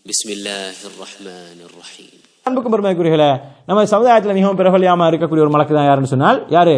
بسم الله الرحمن الرحيم அன்புக்கும் பெருமைக்குரியர்களே நம்ம சமுதாயத்தில் மிகவும் பிரபலியமா இருக்கக்கூடிய ஒரு மலக்கு தான் யாருன்னு சொன்னால் யாரு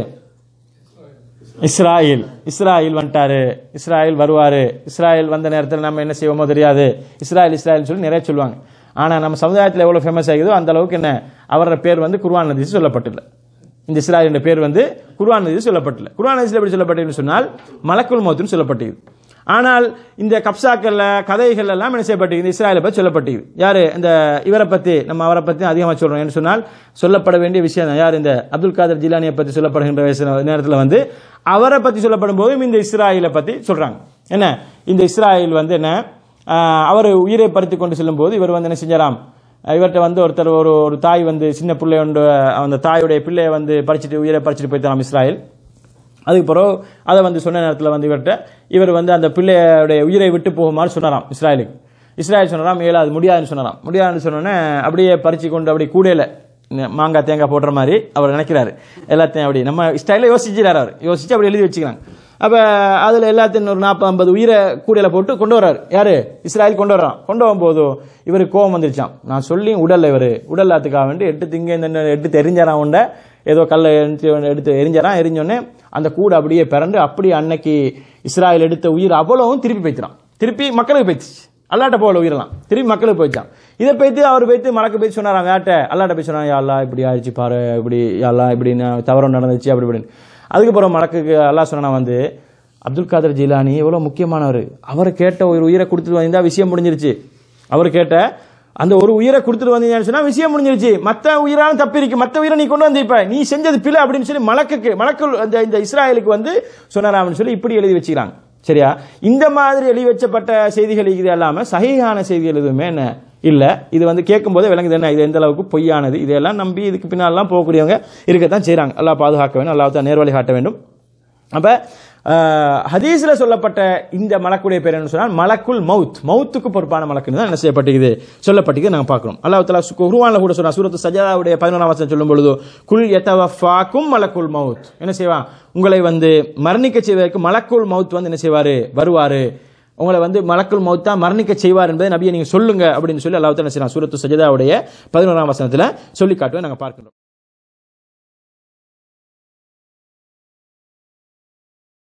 இஸ்ராயில் இஸ்ராயில் வந்துட்டாரு இஸ்ராயில் வருவாரு இஸ்ராயில் வந்த நேரத்தில் நம்ம என்ன செய்வோமோ தெரியாது இஸ்ராயில் இஸ்ராயில் சொல்லி நிறைய சொல்லுவாங்க ஆனா நம்ம சமுதாயத்தில் எவ்வளவு ஃபேமஸ் ஆகுதோ அந்த அளவுக்கு என்ன அவரோட பேர் வந்து குர்ஆன் நதிஸ் சொல்லப்பட்டில்லை இந்த இஸ்ராயலின் பேர் வந்து குர்ஆன் நதிஸ் சொல்லப்பட்டில்லை குர்ஆன் நதிஸில் எப்படி சொல்லப்பட்டதுன்னு சொன்னால் மலக்குல் மௌத்துன்னு சொல்லப்பட்டது ஆனால் இந்த கப்சாக்கள்ல கதைகள் எல்லாம் என்ன செய்யப்பட்டது இந்த இஸ்ராயலை பற்றி சொல்லப்பட்டது யாரு இந்த இவரை பத்தி நம்ம அவரை பத்தி அதிகமாக சொல்றோம் என்று சொன்னால் சொல்லப்பட வேண்டிய விஷயம் தான் யார் இந்த அப்துல் காதர் ஜிலானியை பத்தி சொல்லப்படுகின்ற வயசு- நேரத்தில் வந்து அவரை பத்தி சொல்லப்படும் போதும் இந்த இஸ்ராயலை பத்தி சொல்றாங்க என்ன இந்த இஸ்ராயல் வந்து என்ன ஆஹ், அவர் உயிரை பறித்து கொண்டு செல்லும் போது இவர் வந்து என்ன செஞ்சாராம் இவர்கிட்ட வந்து ஒருத்தர் ஒரு ஒரு தாய் வந்து சின்ன பிள்ளை ஒன்று அந்த தாயுடைய பிள்ளையை வந்து பறிச்சுட்டு உயிரை பறிச்சுட்டு போய்த்தாராம் இஸ்ராயல் அதுக்கு பிறகு அதை வந்து சொன்ன நேரத்தில் வந்து இவர்கிட்ட இவர் வந்து அந்த பிள்ளையுடைய உயிரை விட்டு போகுமாறு சொன்னாராம் இஸ்ராயலுக்கு இஸ்ராயல் சொன்னாராம் ஏழு அது முடியாதுன்னு சொன்னாராம் முடியாதுன்னு சொன்னோன்னே அப்படியே பறிச்சு கொண்டு அப்படி கூடையில இந்த மாங்காய் தேங்காய் போடுற மாதிரி அவர் நினைக்கிறாரு எல்லாத்தையும் அப்படி நம்ம ஸ்டைலில் யோசிச்சுறாரு அவர் யோசிச்சு அப்படி எழுதி வச்சுக்கிறாங்க அப்போ அதில் எல்லாத்தையும் ஒரு நாற்பது ஐம்பது உயிரை கூடையில போட்டு கொண்டு வர்றாரு யாரு இஸ்ராயல் கொண்டு வர்றான் கொண்டு வரும்போது இவருக்கு கோவம் வந்துருச்சான் நான் சொல்லி உடல்ல இவர் உடல்லாத்துக்காக வேண்டி எட்டு திங்க இந்த எடுத்து தெரிஞ்சாரான் உண்ட ஏதோ கல்லை எடுத்து எடுத்து எரிஞ்சாரான் எரிஞ்சோடனே அந்த கூடு அப்படியே பிறண்டு அப்படியே அன்னைக்கு இஸ்ராயல் எடுத்த உயிர் அவ்வளவும் திருப்பி போய்த்திரான் திருப்பி மக்களுக்கு போயிடுச்சு அல்லாட்ட போகல உயிரெல்லாம் திருப்பி மக்களுக்கு போயிடுச்சான் இதை போய்த்து அவர் போய்த்து மலக்கு போய் சொன்னாராம் வேட்ட அல்லாட்ட போய் சொன்னாங்க யா அல்லாஹ் இப்படி ஆயிடுச்சு பாரு இப்படி யா அல்லாஹ் இப்படி நான் தவறு நடந்துச்சு அப்படி இப்படின்னு அதுக்கப்புறம் மலக்குக்கு அல்லாஹ் சொன்னா வந்து அப்துல் காதர் ஜிலானி எவ்வளவு முக்கியமானவர் அவர் கேட்ட ஒரு உயிரை கொடுத்துட்டு வந்தா விஷயம் முடிஞ்சிருச்சு அவர் கேட்ட அந்த ஒரு உயிரை கொடுத்துட்டு வந்தீங்கன்னு சொன்னா விஷயம் முடிஞ்சிருச்சு மத்த உயிரான தப்பி இருக்கு மத்த உயிரை நீ கொண்டு வந்து இப்ப நீ செஞ்சது பிழை அப்படின்னு சொல்லி மலக்குக்கு மலக்கு அந்த இந்த இஸ்ராயலுக்கு வந்து சொன்னாராம்னு சொல்லி இப்படி எழுதி வச்சுக்கிறாங்க சரியா இந்த மாதிரி எழுதி வச்சப்பட்ட செய்திகள் இது இல்லாம சகிஹான செய்திகள் எதுவுமே என்ன இல்ல இது வந்து கேட்கும் போதே விளங்குது என்ன இது எந்த அளவுக்கு பொய்யானது இதெல்லாம் நம்பி இதுக்கு பின்னாலாம் போகக்கூடியவங்க இருக்கத்தான் செய்றாங்க அல்லாஹ் பாதுகாக்க வேண்டும் அல்லாஹ் தான் நேர்வழி காட்ட வேண்டும் அப்ப அஹ், ஹதீஸ்ல சொல்லப்பட்ட இந்த மலக்குடைய பேர் என்ன சொன்னால் மலக்குல் மவுத் மவுத்துக்கு பொறுப்பான மலக்குன்னு தான் என்ன செய்யப்பட்டிருக்குது சொல்லப்பட்டிருக்கு நாங்க பார்க்கிறோம் அல்லாஹ் தலா குருவான்ல கூட சொன்னா சூரத்து சஜாவுடைய பதினொன்றாம் வசனம் சொல்லும் பொழுது குல் எத்தவஃபாக்கும் மலக்குல் மவுத் என்ன செய்வான் உங்களை வந்து மரணிக்க செய்வதற்கு மலக்குல் மவுத் வந்து என்ன செய்வாரு வருவாரு உங்களை வந்து மலக்குல் மவுத்தா மரணிக்க செய்வார் என்பதை நபியை நீங்க சொல்லுங்க அப்படின்னு சொல்லி அல்லாஹ் என்ன செய்யலாம் சூரத்து சஜதாவுடைய பதினோராம் வசனத்துல சொல்லி காட்டுவேன் நாங்க பார்க்கிறோம்